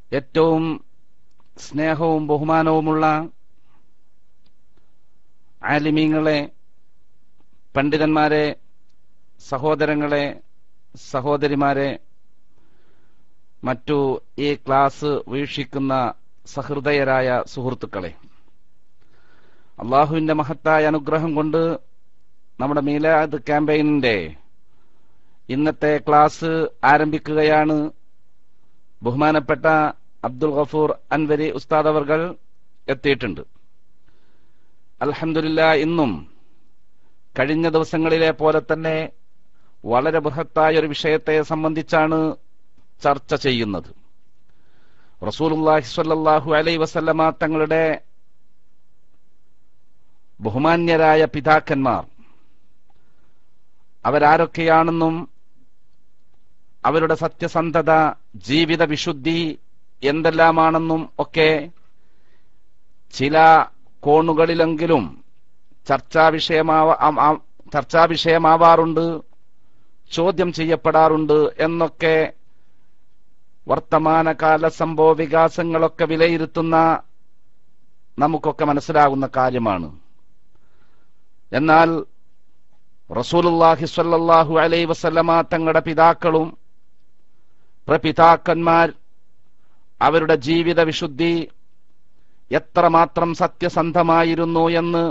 ഏറ്റവും സ്നേഹവും ബഹുമാനവുമുള്ള ആലിമീങ്ങളെ പണ്ഡിതന്മാരെ സഹോദരങ്ങളെ സഹോദരിമാരെ മറ്റു ഈ ക്ലാസ് വീക്ഷിക്കുന്ന സഹൃദയരായ സുഹൃത്തുക്കളെ അള്ളാഹുവിന്റെ മഹത്തായ അനുഗ്രഹം കൊണ്ട് നമ്മുടെ മീലാദ് ക്യാമ്പയിനിന്റെ ഇന്നത്തെ ക്ലാസ് ആരംഭിക്കുകയാണ് ബഹുമാനപ്പെട്ട അബ്ദുൽ ഗഫൂർ അൻവരി ഉസ്താദ് അവർകൾ എത്തിയിട്ടുണ്ട് അൽഹമില്ല ഇന്നും കഴിഞ്ഞ ദിവസങ്ങളിലെ പോലെ തന്നെ വളരെ ബൃഹത്തായ ഒരു വിഷയത്തെ സംബന്ധിച്ചാണ് ചർച്ച ചെയ്യുന്നത് റസൂലുല്ലാഹി സ്വല്ലല്ലാഹു അലൈ വസല്ലമ തങ്ങളുടെ ബഹുമാന്യരായ പിതാക്കന്മാർ അവരാരൊക്കെയാണെന്നും അവരുടെ സത്യസന്ധത ജീവിത വിശുദ്ധി എന്തെല്ലാമാണെന്നും ഒക്കെ ചില കോണുകളിലെങ്കിലും ചർച്ചാ വിഷയമാവാ ചർച്ചാ വിഷയമാവാറുണ്ട് ചോദ്യം ചെയ്യപ്പെടാറുണ്ട് എന്നൊക്കെ വർത്തമാനകാല സംഭവ വികാസങ്ങളൊക്കെ വിലയിരുത്തുന്ന നമുക്കൊക്കെ മനസ്സിലാകുന്ന കാര്യമാണ് എന്നാൽ റസൂലുല്ലാഹി സ്വല്ലല്ലാഹു അലൈ വസല്ലമ തങ്ങളുടെ പിതാക്കളും പ്രപിതാക്കന്മാർ അവരുടെ ജീവിത വിശുദ്ധി എത്രമാത്രം സത്യസന്ധമായിരുന്നു എന്ന്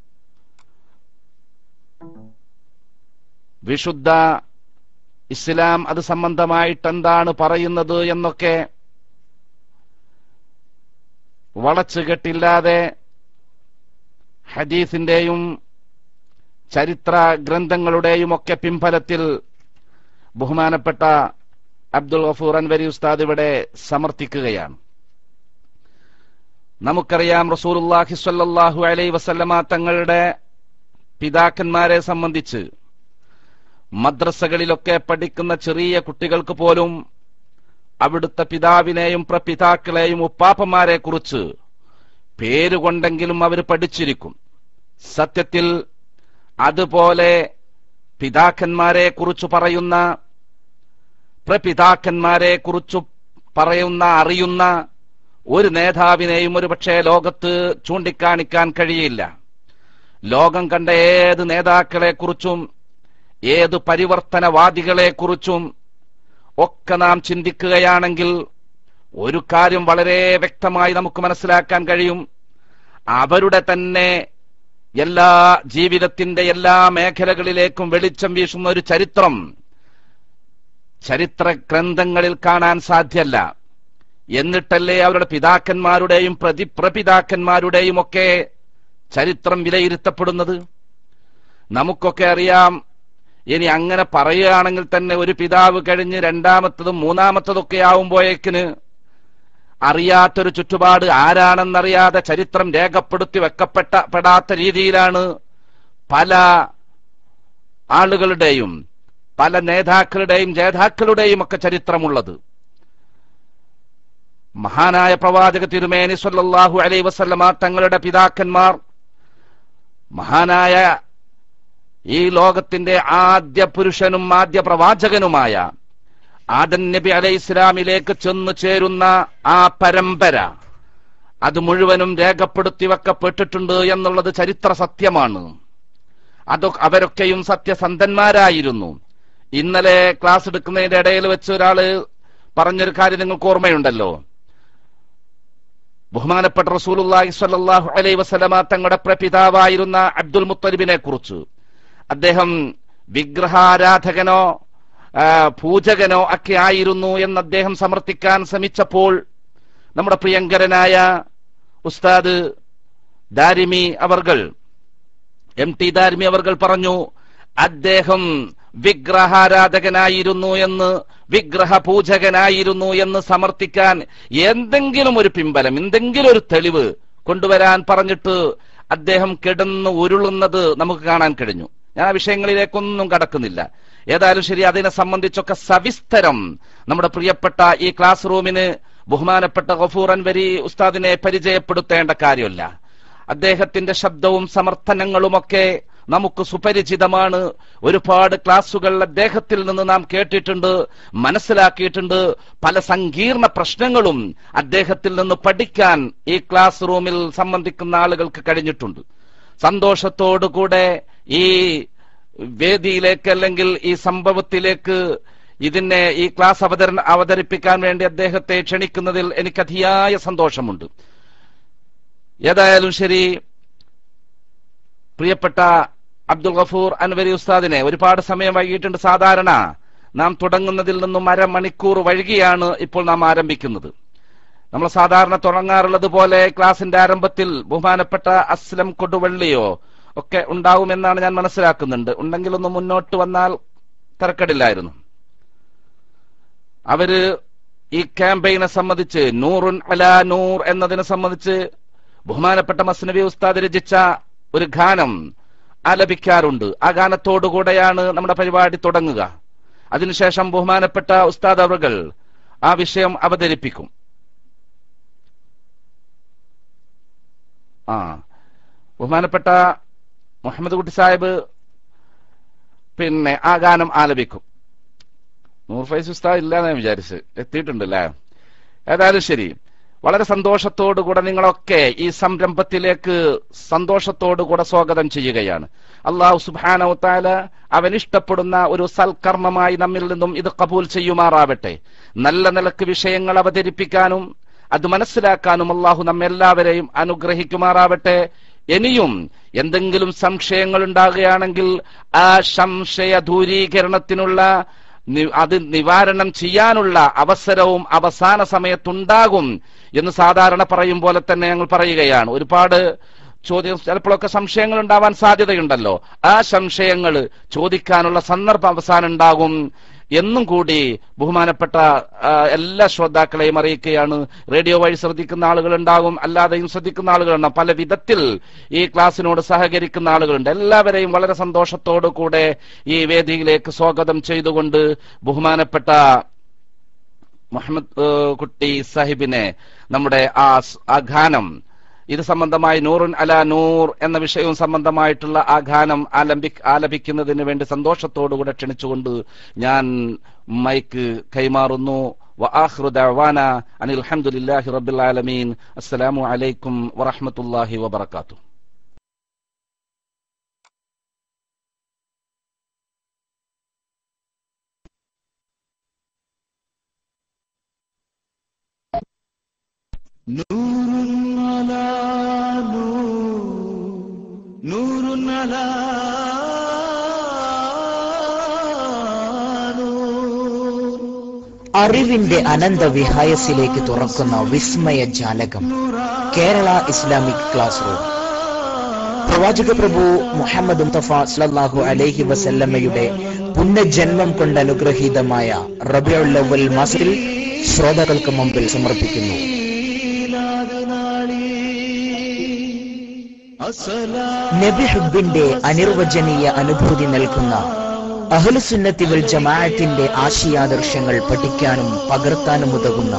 വിശുദ്ധ ഇസ്ലാം അത് സംബന്ധമായിട്ട് എന്താണ് പറയുന്നത് എന്നൊക്കെ വളച്ചുകെട്ടില്ലാതെ ഹദീസിന്റെയും ചരിത്ര ഗ്രന്ഥങ്ങളുടെയും ഒക്കെ പിൻഫലത്തിൽ ബഹുമാനപ്പെട്ട അബ്ദുൽ ഗഫൂർ അൻവരി ഉസ്താദ് ഇവിടെ സമർത്ഥിക്കുകയാണ് നമുക്കറിയാം റസൂലുല്ലാഹി സ്വല്ലല്ലാഹു അലൈ വസല്ലമ തങ്ങളുടെ പിതാക്കന്മാരെ സംബന്ധിച്ച് മദ്രസകളിലൊക്കെ പഠിക്കുന്ന ചെറിയ കുട്ടികൾക്ക് പോലും അവിടുത്തെ പിതാവിനെയും പ്രപിതാക്കളെയും ഉപ്പാപ്പന്മാരെ കുറിച്ച് പേരുകൊണ്ടെങ്കിലും അവർ പഠിച്ചിരിക്കും സത്യത്തിൽ അതുപോലെ പിതാക്കന്മാരെ കുറിച്ച് പറയുന്ന പ്രപിതാക്കന്മാരെ കുറിച്ച് പറയുന്ന അറിയുന്ന ഒരു നേതാവിനെയും ഒരു പക്ഷേ ലോകത്ത് ചൂണ്ടിക്കാണിക്കാൻ കഴിയില്ല ലോകം കണ്ട ഏത് നേതാക്കളെ കുറിച്ചും ഏത് പരിവർത്തനവാദികളെ കുറിച്ചും ഒക്കെ നാം ചിന്തിക്കുകയാണെങ്കിൽ ഒരു കാര്യം വളരെ വ്യക്തമായി നമുക്ക് മനസ്സിലാക്കാൻ കഴിയും അവരുടെ തന്നെ എല്ലാ ജീവിതത്തിന്റെ എല്ലാ മേഖലകളിലേക്കും വെളിച്ചം വീശുന്ന ഒരു ചരിത്രം ചരിത്ര ഗ്രന്ഥങ്ങളിൽ കാണാൻ സാധ്യല്ല എന്നിട്ടല്ലേ അവരുടെ പിതാക്കന്മാരുടെയും പ്രതി പ്രപിതാക്കന്മാരുടെയും ഒക്കെ ചരിത്രം വിലയിരുത്തപ്പെടുന്നത് നമുക്കൊക്കെ അറിയാം ഇനി അങ്ങനെ പറയുകയാണെങ്കിൽ തന്നെ ഒരു പിതാവ് കഴിഞ്ഞ് രണ്ടാമത്തതും മൂന്നാമത്തതൊക്കെ ആവുമ്പോഴേക്കിന് അറിയാത്തൊരു ചുറ്റുപാട് ആരാണെന്നറിയാതെ ചരിത്രം രേഖപ്പെടുത്തി വെക്കപ്പെട്ട പെടാത്ത രീതിയിലാണ് പല ആളുകളുടെയും പല നേതാക്കളുടെയും ജേതാക്കളുടെയും ഒക്കെ ചരിത്രമുള്ളത് മഹാനായ പ്രവാചക തിരുമേനി സല്ലല്ലാഹു അലൈ വസല്ലമ തങ്ങളുടെ പിതാക്കന്മാർ മഹാനായ ഈ ലോകത്തിന്റെ ആദ്യ പുരുഷനും ആദ്യ പ്രവാചകനുമായ ആദൻ നബി അലൈഹി ഇസ്ലാമിലേക്ക് ചെന്നു ചേരുന്ന ആ പരമ്പര അത് മുഴുവനും രേഖപ്പെടുത്തി വെക്കപ്പെട്ടിട്ടുണ്ട് എന്നുള്ളത് ചരിത്ര സത്യമാണ് അത് അവരൊക്കെയും സത്യസന്ധന്മാരായിരുന്നു ഇന്നലെ ക്ലാസ് എടുക്കുന്നതിന്റെ ഇടയിൽ വെച്ച് ഒരാള് പറഞ്ഞൊരു കാര്യം നിങ്ങൾക്ക് ഓർമ്മയുണ്ടല്ലോ ബഹുമാനപ്പെട്ട റസൂലുള്ളാഹി സ്വല്ലല്ലാഹു അലൈഹി വസല്ലമ തങ്ങളുടെ പ്രപിതാവായിരുന്ന അബ്ദുൽ മുത്തലിബിനെ കുറിച്ച് അദ്ദേഹം വിഗ്രഹാരാധകനോ പൂജകനോ ഒക്കെ ആയിരുന്നു എന്ന് അദ്ദേഹം സമർത്ഥിക്കാൻ ശ്രമിച്ചപ്പോൾ നമ്മുടെ പ്രിയങ്കരനായ ഉസ്താദ് ദാരിമി അവർകൾ എം ടി ദാരിമി അവർകൾ പറഞ്ഞു അദ്ദേഹം വിഗ്രഹാരാധകനായിരുന്നു എന്ന് വിഗ്രഹ പൂജകനായിരുന്നു എന്ന് സമർത്ഥിക്കാൻ എന്തെങ്കിലും ഒരു പിമ്പലം എന്തെങ്കിലും ഒരു തെളിവ് കൊണ്ടുവരാൻ പറഞ്ഞിട്ട് അദ്ദേഹം കിടന്ന് ഉരുളുന്നത് നമുക്ക് കാണാൻ കഴിഞ്ഞു ഞാൻ ആ വിഷയങ്ങളിലേക്കൊന്നും കടക്കുന്നില്ല ഏതായാലും ശരി അതിനെ സംബന്ധിച്ചൊക്കെ സവിസ്തരം നമ്മുടെ പ്രിയപ്പെട്ട ഈ ക്ലാസ് റൂമിന് ബഹുമാനപ്പെട്ട ഗഫൂർ അൻവരി ഉസ്താദിനെ പരിചയപ്പെടുത്തേണ്ട കാര്യമല്ല അദ്ദേഹത്തിന്റെ ശബ്ദവും സമർത്ഥനങ്ങളുമൊക്കെ നമുക്ക് സുപരിചിതമാണ് ഒരുപാട് ക്ലാസുകൾ അദ്ദേഹത്തിൽ നിന്ന് നാം കേട്ടിട്ടുണ്ട് മനസ്സിലാക്കിയിട്ടുണ്ട് പല സങ്കീർണ പ്രശ്നങ്ങളും അദ്ദേഹത്തിൽ നിന്ന് പഠിക്കാൻ ഈ ക്ലാസ് റൂമിൽ സംബന്ധിക്കുന്ന ആളുകൾക്ക് കഴിഞ്ഞിട്ടുണ്ട് സന്തോഷത്തോടുകൂടെ ഈ വേദിയിലേക്ക് അല്ലെങ്കിൽ ഈ സംഭവത്തിലേക്ക് ഇതിനെ ഈ ക്ലാസ് അവതരണ അവതരിപ്പിക്കാൻ വേണ്ടി അദ്ദേഹത്തെ ക്ഷണിക്കുന്നതിൽ എനിക്ക് അതിയായ സന്തോഷമുണ്ട് ഏതായാലും ശരി പ്രിയപ്പെട്ട അബ്ദുൽ ഗഫൂർ അൻവരി ഉസ്താദിനെ ഒരുപാട് സമയം വൈകിട്ടുണ്ട് സാധാരണ നാം തുടങ്ങുന്നതിൽ നിന്നും അരമണിക്കൂർ വൈകിയാണ് ഇപ്പോൾ നാം ആരംഭിക്കുന്നത് നമ്മൾ സാധാരണ തുടങ്ങാറുള്ളത് പോലെ ക്ലാസിന്റെ ആരംഭത്തിൽ ബഹുമാനപ്പെട്ട അസ്ലം കൊടുവള്ളിയോ ഒക്കെ ഉണ്ടാവുമെന്നാണ് ഞാൻ മനസ്സിലാക്കുന്നുണ്ട് ഉണ്ടെങ്കിൽ ഒന്ന് മുന്നോട്ട് വന്നാൽ തരക്കടില്ലായിരുന്നു അവര് ഈ ക്യാമ്പയിനെ സംബന്ധിച്ച് നൂറുൻ അലാ നൂർ എന്നതിനെ സംബന്ധിച്ച് ബഹുമാനപ്പെട്ട മസ്നബി ഉസ്താദ് രചിച്ച ഒരു ഗാനം ആലപിക്കാറുണ്ട് ആ ഗാനത്തോടുകൂടെയാണ് നമ്മുടെ പരിപാടി തുടങ്ങുക അതിനുശേഷം ബഹുമാനപ്പെട്ട ഉസ്താദ് അവറുകൾ ആ വിഷയം അവതരിപ്പിക്കും ആ ബഹുമാനപ്പെട്ട മുഹമ്മദ് കുട്ടി സാഹിബ് പിന്നെ ആ ഗാനം ആലപിക്കും നൂർ ഫൈസ് ഉസ്താദ് ഇല്ല ഞാൻ വിചാരിച്ച് എത്തിയിട്ടുണ്ടല്ലേ ഏതായാലും ശരി വളരെ സന്തോഷത്തോടുകൂടെ നിങ്ങളൊക്കെ ഈ സംരംഭത്തിലേക്ക് സന്തോഷത്തോടുകൂടെ സ്വാഗതം ചെയ്യുകയാണ് അള്ളാഹു സുബാനവത്താല അവൻ ഇഷ്ടപ്പെടുന്ന ഒരു സൽക്കർമ്മമായി നമ്മിൽ നിന്നും ഇത് കബൂൽ ചെയ്യുമാറാവട്ടെ നല്ല നിലക്ക് വിഷയങ്ങൾ അവതരിപ്പിക്കാനും അത് മനസ്സിലാക്കാനും അള്ളാഹു നമ്മെല്ലാവരെയും അനുഗ്രഹിക്കുമാറാവട്ടെ ഇനിയും എന്തെങ്കിലും സംശയങ്ങൾ ഉണ്ടാകുകയാണെങ്കിൽ ആ സംശയ ദൂരീകരണത്തിനുള്ള അത് നിവാരണം ചെയ്യാനുള്ള അവസരവും അവസാന സമയത്തുണ്ടാകും എന്ന് സാധാരണ പറയും പോലെ തന്നെ ഞങ്ങൾ പറയുകയാണ് ഒരുപാട് ചോദ്യം ചിലപ്പോഴൊക്കെ സംശയങ്ങൾ ഉണ്ടാവാൻ സാധ്യതയുണ്ടല്ലോ ആ സംശയങ്ങൾ ചോദിക്കാനുള്ള സന്ദർഭം അവസാനം ഉണ്ടാകും എന്നും കൂടി ബഹുമാനപ്പെട്ട എല്ലാ ശ്രോതാക്കളെയും അറിയിക്കുകയാണ് റേഡിയോ വഴി ശ്രദ്ധിക്കുന്ന ആളുകൾ ഉണ്ടാകും അല്ലാതെയും ശ്രദ്ധിക്കുന്ന ആളുകളുണ്ടാകും പല വിധത്തിൽ ഈ ക്ലാസ്സിനോട് സഹകരിക്കുന്ന ആളുകളുണ്ട് എല്ലാവരെയും വളരെ സന്തോഷത്തോടു കൂടെ ഈ വേദിയിലേക്ക് സ്വാഗതം ചെയ്തുകൊണ്ട് ബഹുമാനപ്പെട്ട മുഹമ്മദ് കുട്ടി സാഹിബിനെ നമ്മുടെ ആ ആ ഗാനം ഇത് സംബന്ധമായി നൂറുൻ അല നൂർ എന്ന വിഷയവും സംബന്ധമായിട്ടുള്ള ആ ഗാനം ആലംബി ആലപിക്കുന്നതിന് വേണ്ടി സന്തോഷത്തോടുകൂടെ ക്ഷണിച്ചുകൊണ്ട് ഞാൻ മൈക്ക് കൈമാറുന്നു وآخر دعوانا أن الحمد لله رب العالمين السلام عليكم ورحمة الله وبركاته نور على نور نور على نور അറിവിന്റെ അനന്ത വിഹായസിലേക്ക് തുറക്കുന്ന വിസ്മയ ജാലകം കേരള ഇസ്ലാമിക് ക്ലാസ് റൂം പ്രവാചക പ്രഭു മുഹമ്മദ് മുസ്തഫ സല്ലല്ലാഹു അലൈഹി വസല്ലമയുടെ പുണ്യജന്മം കൊണ്ട് അനുഗ്രഹീതമായ റബിയുൽ അവൽ മാസത്തിൽ ശ്രോതാക്കൾക്ക് മുമ്പിൽ സമർപ്പിക്കുന്നു നബി ഹുബിന്റെ അനിർവചനീയ അനുഭൂതി നൽകുന്ന അഹ്ലുസുന്നത്തി വൽ ജമാഅത്തിന്റെ ആശയാദർശങ്ങൾ പഠിക്കാനും പകർത്താനും ഉതകുന്ന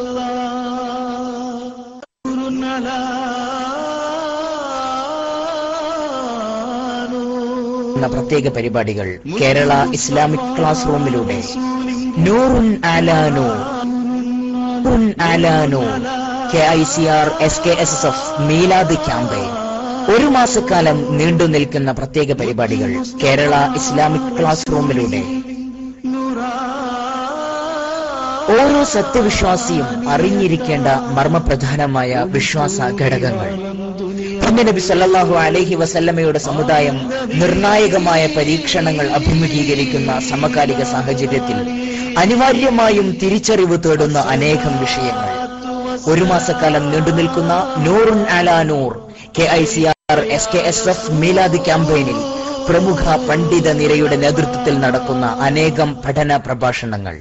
എന്ന പ്രത്യേക പരിപാടികൾ കേരള ഇസ്ലാമിക് ക്ലാസ് റൂമിലൂടെ നൂറുൻ ആലാനോ നൂറുൻ ആലാനോ K I C R S K S S F Milad campaign ഒരു മാസക്കാലം നീണ്ടു നിൽക്കുന്ന പ്രത്യേക പരിപാടികൾ കേരള ഇസ്ലാമിക് ക്ലാസ് റൂമിലൂടെ ഓരോ സത്യവിശ്വാസിയും അറിഞ്ഞിരിക്കേണ്ട മർമ്മപ്രധാനമായ വിശ്വാസ ഘടകങ്ങൾ നബി സല്ലല്ലാഹു അലൈഹി വസല്ലമയുടെ സമുദായം നിർണായകമായ പരീക്ഷണങ്ങൾ അഭിമുഖീകരിക്കുന്ന സമകാലിക സാഹചര്യത്തിൽ അനിവാര്യമായും തിരിച്ചറിവ് തേടുന്ന അനേകം വിഷയങ്ങൾ ഒരു മാസക്കാലം നീണ്ടു നിൽക്കുന്ന നൂറുൻ അലാ നൂർ K I C R S K S F Milad ക്യാമ്പയിനിൽ പ്രമുഖ പണ്ഡിത നിരയുടെ നേതൃത്വത്തിൽ നടക്കുന്ന അനേകം പഠന പ്രഭാഷണങ്ങൾ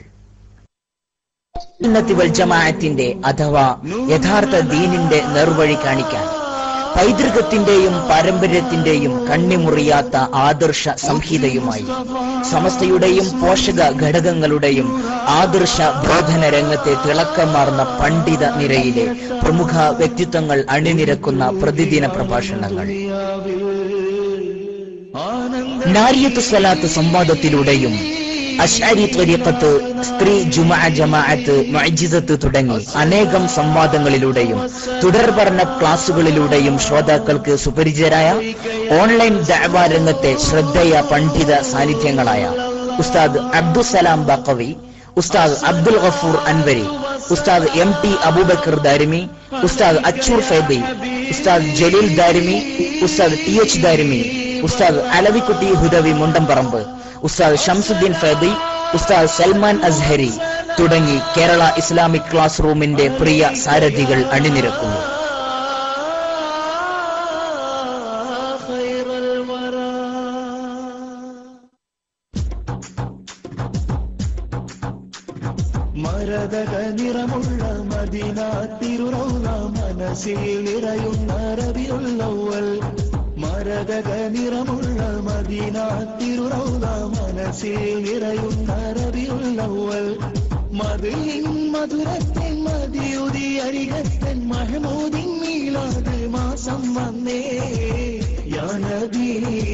വൽ ജമാഅത്തിന്റെ അഥവാ യഥാർത്ഥ ദീനിന്റെ നേർവഴി കാണിക്കാൻ പൈതൃകത്തിന്റെയും പാരമ്പര്യത്തിന്റെയും കണ്ണിമുറിയാത്ത ആദർശ സംഹിതയുമായി സമസ്തയുടെയും പോഷക ഘടകങ്ങളുടെയും ആദർശ ബോധന രംഗത്തെ തിളക്കമാർന്ന പണ്ഡിത നിരയിലെ പ്രമുഖ വ്യക്തിത്വങ്ങൾ അണിനിരക്കുന്ന പ്രതിദിന പ്രഭാഷണങ്ങൾ ആനന്ദ നാരിയത്ത് സ്വലാത്ത് സംവാദത്തിലൂടെയും അഷ്അരി ത്വരീഖത്ത് സ്ത്രീ ജുമാ ജമാഅത്ത് മുഅ്ജിസത്ത് തുടങ്ങി അനേകം സംവാദങ്ങളിലൂടെയും തുടർഭരണ ക്ലാസുകളിലൂടെയും ശ്രോതാക്കൾക്ക് സുപരിചിതരായ ഓൺലൈൻ ദഅവ രംഗത്തെ ശ്രദ്ധേയ പണ്ഡിത സാന്നിധ്യങ്ങളായ ഉസ്താദ് അബ്ദുസലാം ബഖവി ഉസ്താദ് അബ്ദുൽ ഗഫൂർ അൻവരി ഉസ്താദ് എം ടി അബൂബക്കർ ദാരിമി ഉസ്താദ് അച്ചൂർ ഫൈബി ഉസ്താദ് ജലീൽ ദാരിമി ഉസ്താദ് ടി എച്ച് ദാരിമി ഉസ്താദ് അലവിക്കുട്ടി ഹുദവി മുണ്ടംപറമ്പ് ഉസ്താദ് ഷംസുദ്ദീൻ ഫൈബി ഉസ്താദ് സൽമാൻ അസ്ഹരി തുടങ്ങി കേരള ഇസ്ലാമിക് ക്ലാസ് റൂമിന്റെ പ്രിയ സാരഥികൾ അണിനിരക്കുന്നു خير الورى മരതക നിറമുള്ള മദീന തിരുറൗല മനസ്സിൽ നിറയുന്ന റബിയുള്ളവൽ മരതക നിറമുള്ള മദീന തിരുറൗല മനസ്സിൽ നിറയുന്ന റബിയുള്ളവൽ മതിലിൻ മധുരത്തിൻ മതിയുതി അരികത്തൻ മഹമൂദിൻ മീലാത് മാസം വന്നേ യാ നബി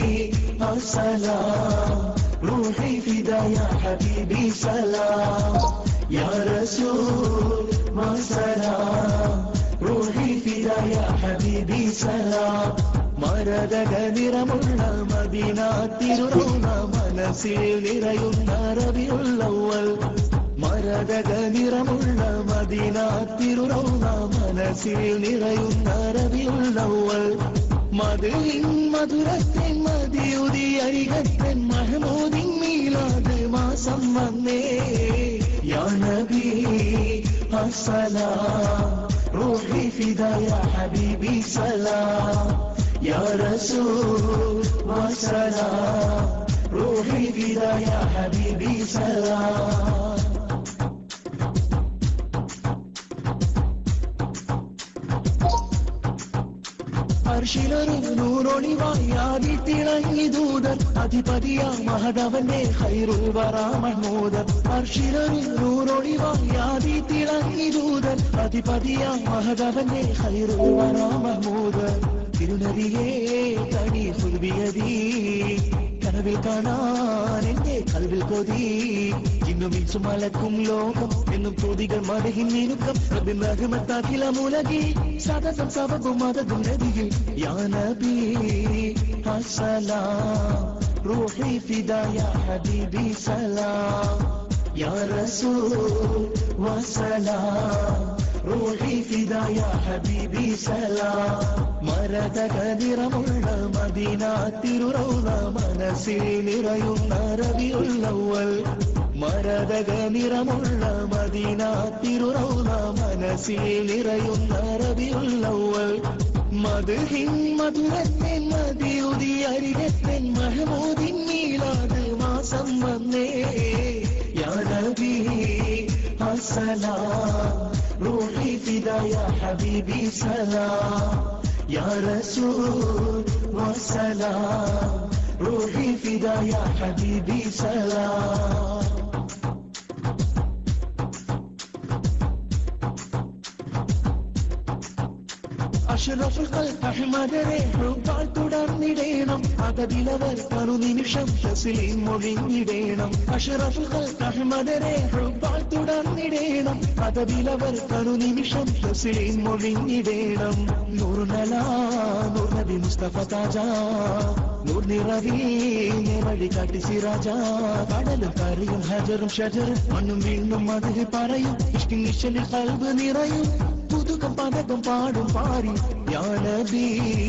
അസ്സലാം روحي فدا يا حبيبي سلام يا رسول ما سلام روحي فدا يا حبيبي سلام മരതക നിറമുള്ള മദീന തിരുറൗല മനസ്സിൽ നിറയുന്ന റബിയുള്ളവൽ മരതക നിറമുള്ള മദീന തിരുറൗല മനസ്സിൽ നിറയുന്ന റബിയുള്ളവൽ മധുരിൻ മധുരത്തിൻ മതിയുതി അരികത്തൻ മഹമൂദിൻ മീലാത് മാസം വന്നേ യാ നബി അസ്സലാം റൂഹി ഫിദാ യാ ഹബീബി സലാം യാ റസൂൽ വസലാം റൂഹി ഫിദാ യാ ഹബീബി സലാം അർഷിലൊരു നൂറൊളിവായി ആദി തിളങ്ങി ദൂതൻ അധിപതിയാ മഹദവന്റെ ഹൈറുൽ വറാ മഹ്മൂദൻ അർഷിലൊരു നൂറൊളിവായി ആദി തിളങ്ങി ദൂതൻ അധിപതിയാ മഹദവന്റെ ഹൈറുൽ വറാ മഹ്മൂദൻ തിരുനരിയേ തനി സുൽബിയതീ കനവിൽ കാണാൻ എന്റെ കൽവിൽ കൊതി ഇന്നും ഇൻസും മലക്കും ലോകം എന്നും തോതികൾ മടകി നിരുക്കം റഹ്മത്താക്കില മുലകി സതതം സബകും മതതും നദിയിൽ യാ നബി അസ്സലാം റൂഹി ഫിദാ യാ ഹബീബി സലാം യാ റസൂൽ വസലാം റൂഹി ഫിദാ യാ ഹബീബി സലാം മരതക നിറമുള്ള മദീന തിരുറൗല മനസ്സിൽ നിറയുന്ന റബിയുള്ളവൽ മരതക നിറമുള്ള മദീന തിരുറൗല മനസ്സിൽ നിറയുന്ന റബിയുള്ളവൽ മധുഹിൻ മധുരത്തൻ മതിയുതി അരികത്തൻ മഹമൂദിൻ മീലാത് മാസം വന്നേ യാ നബി അസ്സലാം റൂഹി ഫിദാ യാ ഹബീബി സലാം യാ റസൂൽ വസലാം റൂഹി ഫിദാ യാ ഹബീബി സലാം അഷറഫുൽ ഖൽഖ് അഹ്മദരെ ഹൃദാൽ തുടർന്നിടേണം അതതിലവർ കണു നിമിഷം തസ്ലീം മൊഴിഞ്ഞിടേണം അഷറഫുൽ ഖൽഖ് അഹ്മദരെ ഹൃദാൽ തുടർന്നിടേണം അതതിലവർ കണു നിമിഷം തസ്ലീം മൊഴിഞ്ഞിടേണം നൂറുനല നൂർ നബി മുസ്തഫ താജ നൂർ നിറവി നേവഴി കാട്ടി സിറാജ കടലും കരയും ഹജറും ഷജറും മണ്ണും വീണ്ടും അതിൽ പറയും ഇഷ്കിൻ നിശ്ചലിൽ കൽബ് നിറയും പുതുക്കം പതകം പാടും പാരി യാ നബി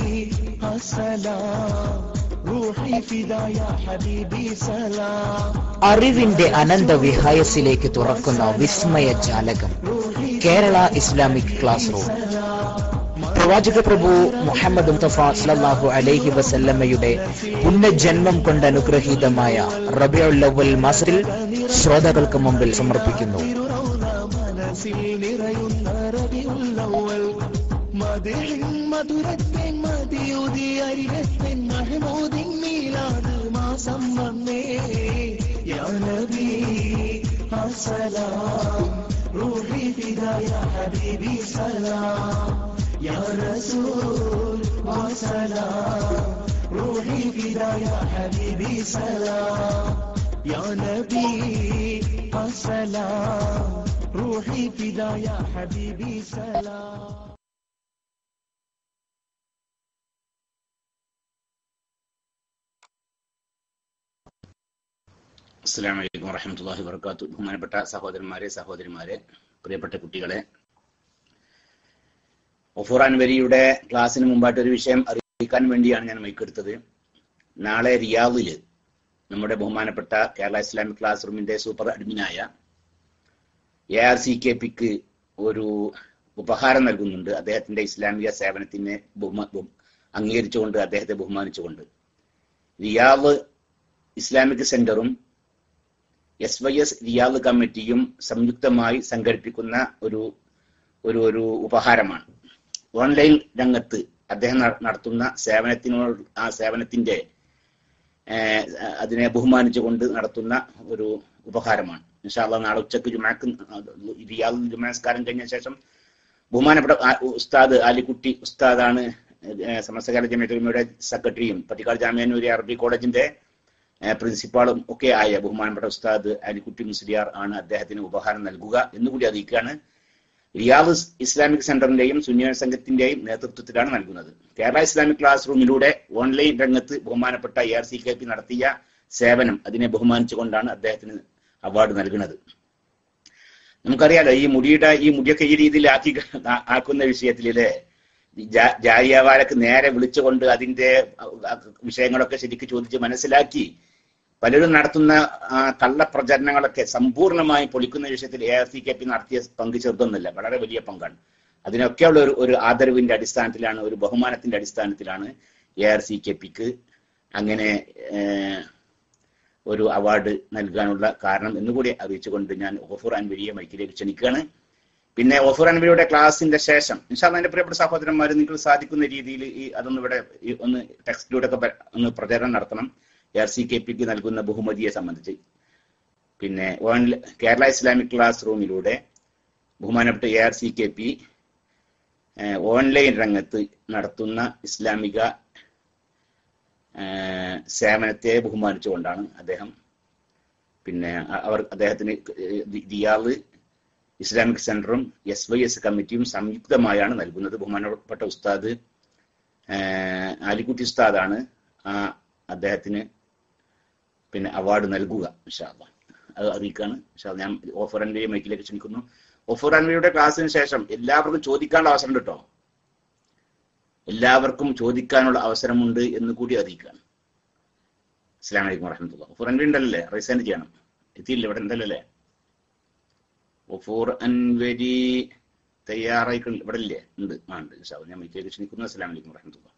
അസ്സലാം റൂഹി ഫിദാ യാ ഹബീബി സലാം അറിവിന്റെ അനന്ത വിഹായസിലേക്ക് തുറക്കുന്ന വിസ്മയ ജാലകം കേരള ഇസ്ലാമിക് ക്ലാസ് റൂം പ്രവാചക പ്രഭു മുഹമ്മദ് മുസ്തഫ സല്ലല്ലാഹു അലൈഹി വസല്ലമയുടെ പുണ്യജന്മം കൊണ്ട് അനുഗ്രഹീതമായ റബിയുൽ മാസത്തിൽ ശ്രോതാക്കൾക്ക് മുമ്പിൽ സമർപ്പിക്കുന്നു തിരുറൗല മനസ്സിൽ നിറയുന്ന റബിയുള്ളവൽ മതിലിൻ മധുരത്തിൻ മതിയുതി അരികത്തിൻ മഹമൂദിൻ മീലാത് മാസം വന്നേ യാ നബി അസ്സലാം റൂഹി ഫിദാ യാ ഹബീബി സലാം യാ റസൂൽ وسلام روحي فدا يا حبيبي سلام يا نبي السلام روحي فدا يا حبيبي سلام അസ്സാം വലൈക്കും വറഹമത്തല്ലാഹി വർക്കാത്തു ബഹുമാനപ്പെട്ട സഹോദരന്മാരെ സഹോദരിമാരെ പ്രിയപ്പെട്ട കുട്ടികളെ ഒഫുറാൻ വരിയുടെ ക്ലാസ്സിന് മുമ്പായിട്ട് ഒരു വിഷയം അറിയിക്കാൻ വേണ്ടിയാണ് ഞാൻ മൈക്കെടുത്തത് നാളെ റിയാദില് നമ്മുടെ ബഹുമാനപ്പെട്ട കേരള ഇസ്ലാമിക് ക്ലാസ് റൂമിന്റെ സൂപ്പർ അഡ്മിനായ എ ആർ സി കെ പിക്ക് ഒരു ഉപഹാരം നൽകുന്നുണ്ട് അദ്ദേഹത്തിന്റെ ഇസ്ലാമിക സേവനത്തിനെ ബഹുമാ ബഹു- അംഗീകരിച്ചുകൊണ്ട് അദ്ദേഹത്തെ ബഹുമാനിച്ചുകൊണ്ട് റിയാദ് ഇസ്ലാമിക് സെന്ററും എസ് വൈ എസ് റിയാദ് കമ്മിറ്റിയും സംയുക്തമായി സംഘടിപ്പിക്കുന്ന ഒരു ഒരു ഒരു ഉപഹാരമാണ് ഓൺലൈൻ രംഗത്ത് അദ്ദേഹം നട- നടത്തുന്ന സേവനത്തിനോട് ആ സേവനത്തിന്റെ ഏഹ്, അതിനെ ബഹുമാനിച്ചുകൊണ്ട് നടത്തുന്ന ഒരു ഉപഹാരമാണ് ഇൻഷാല്ല നാളെ ഉച്ചക്ക് ജുമാക്ക് റിയാദ് ജുമാസ്കാരം കഴിഞ്ഞ ശേഷം ബഹുമാനപ്പെട്ട ആ- ഉസ്താദ് ആലിക്കുട്ടി ഉസ്താദാണ് ഏഹ്, സമസ്തകാല ജമിയത്തുലമയുടെ സെക്രട്ടറിയും പട്ടിക്കാട് ജാമ്യാനൂരി അറബി കോളേജിന്റെ ഏഹ് പ്രിൻസിപ്പാളും ഒക്കെ ആയ ബഹുമാനപ്പെട്ട ഉസ്താദ് അലിക്കുട്ടി മുസ്ലിയാർ ആണ് അദ്ദേഹത്തിന് ഉപഹാരം നൽകുക എന്നുകൂടി അറിയിക്കുകയാണ് റിയാദ് ഇസ്ലാമിക് സെന്ററിന്റെയും സുന്നി സംഘത്തിന്റെയും നേതൃത്വത്തിലാണ് നൽകുന്നത് കേരള ഇസ്ലാമിക് ക്ലാസ് റൂമിലൂടെ ഓൺലൈൻ രംഗത്ത് ബഹുമാനപ്പെട്ട A R C K P നടത്തിയ സേവനം അതിനെ ബഹുമാനിച്ചുകൊണ്ടാണ് അദ്ദേഹത്തിന് അവാർഡ് നൽകുന്നത് നമുക്കറിയാലോ ഈ മുടിയുടെ ഈ മുടിയൊക്കെ ഈ രീതിയിൽ ആക്കി ആ- ആക്കുന്ന വിഷയത്തിലെ ജാരിയവാരക്ക് നേരെ വിളിച്ചുകൊണ്ട് അതിന്റെ അഹ് വിഷയങ്ങളൊക്കെ ശരിക്കും ചോദിച്ച് മനസ്സിലാക്കി പലരും നടത്തുന്ന ആ, കള്ളപ്രചരണങ്ങളൊക്കെ സമ്പൂർണ്ണമായി പൊളിക്കുന്ന വിഷയത്തിൽ A R C K P നടത്തിയ പങ്ക് ചെറുതൊന്നുമില്ല വളരെ വലിയ പങ്കാണ് അതിനൊക്കെയുള്ള ഒരു ഒരു ആദരവിന്റെ അടിസ്ഥാനത്തിലാണ് ഒരു ബഹുമാനത്തിന്റെ അടിസ്ഥാനത്തിലാണ് എ ആർ സി കെ പിക്ക് അങ്ങനെ ഏഹ്, ഒരു അവാർഡ് നൽകാനുള്ള കാരണം എന്നുകൂടി അറിയിച്ചുകൊണ്ട് ഞാൻ ഓഫർ അൻവരിയെ മൈക്കിലേക്ക് ക്ഷണിക്കുകയാണ് പിന്നെ ഓഫർ അൻവരിയുടെ ക്ലാസിന്റെ ശേഷം ഇൻഷാല്ല എന്റെ പ്രിയപ്പെട്ട സഹോദരന്മാർ നിങ്ങൾക്ക് സാധിക്കുന്ന രീതിയിൽ ഈ അതൊന്ന് ഇവിടെ ഈ ഒന്ന് ടെക്സ്റ്റിലൂടെ ഒക്കെ പ- ഒന്ന് പ്രചരണം നടത്തണം ആർ സി കെ പിക്ക് നൽകുന്ന ബഹുമതിയെ സംബന്ധിച്ച് പിന്നെ ഓൺല- കേരള ഇസ്ലാമിക് ക്ലാസ് റൂമിലൂടെ ബഹുമാനപ്പെട്ട A R C K P online രംഗത്ത് നടത്തുന്ന ഇസ്ലാമിക ഏഹ്, സേവനത്തെ ബഹുമാനിച്ചുകൊണ്ടാണ് അദ്ദേഹം പിന്നെ അ- അവർ അദ്ദേഹത്തിന് ദി- ദിയാവ് ഇസ്ലാമിക് സെന്ററും എസ് വൈ എസ് കമ്മിറ്റിയും സംയുക്തമായാണ് നൽകുന്നത് ബഹുമാനപ്പെട്ട ഉസ്താദ് ഏഹ്, ആലിക്കുട്ടി ഉസ്താദാണ് ആ അദ്ദേഹത്തിന് പിന്നെ അവാർഡ് നൽകുക ഇൻഷാല്ലാ അത് അറിയിക്കാണ് ഇൻഷാല്ലാ ഞാൻ ഓഫർ അൻവയെ മൈക്കിലേക്ക് ക്ഷണിക്കുന്നു ഓഫർ അൻവയുടെ ക്ലാസ്സിന് ശേഷം എല്ലാവർക്കും ചോദിക്കാനുള്ള അവസരം കേട്ടോ എല്ലാവർക്കും ചോദിക്കാനുള്ള അവസരമുണ്ട് എന്ന് കൂടി അറിയിക്കാണ് അസ്സാം വലൈക്കും വറഹമത്തുള്ള ഓഫർ അൻവി ഉണ്ടല്ലേ റൈസാൻഡ് ചെയ്യണം എത്തിയില്ല ഇവിടെ ഉണ്ടല്ലോ അല്ലേ ഒഫൂർ അൻവരി തയ്യാറായി ഇവിടെ ഇല്ലേ ഉണ്ട് ആ ഉണ്ട് ഇൻഷാ അല്ലാ. ഞാൻ മൈക്കിലേക്ക് ക്ഷണിക്കുന്നു അസ്സാം വലൈക്കും വറഹമത്തുള്ള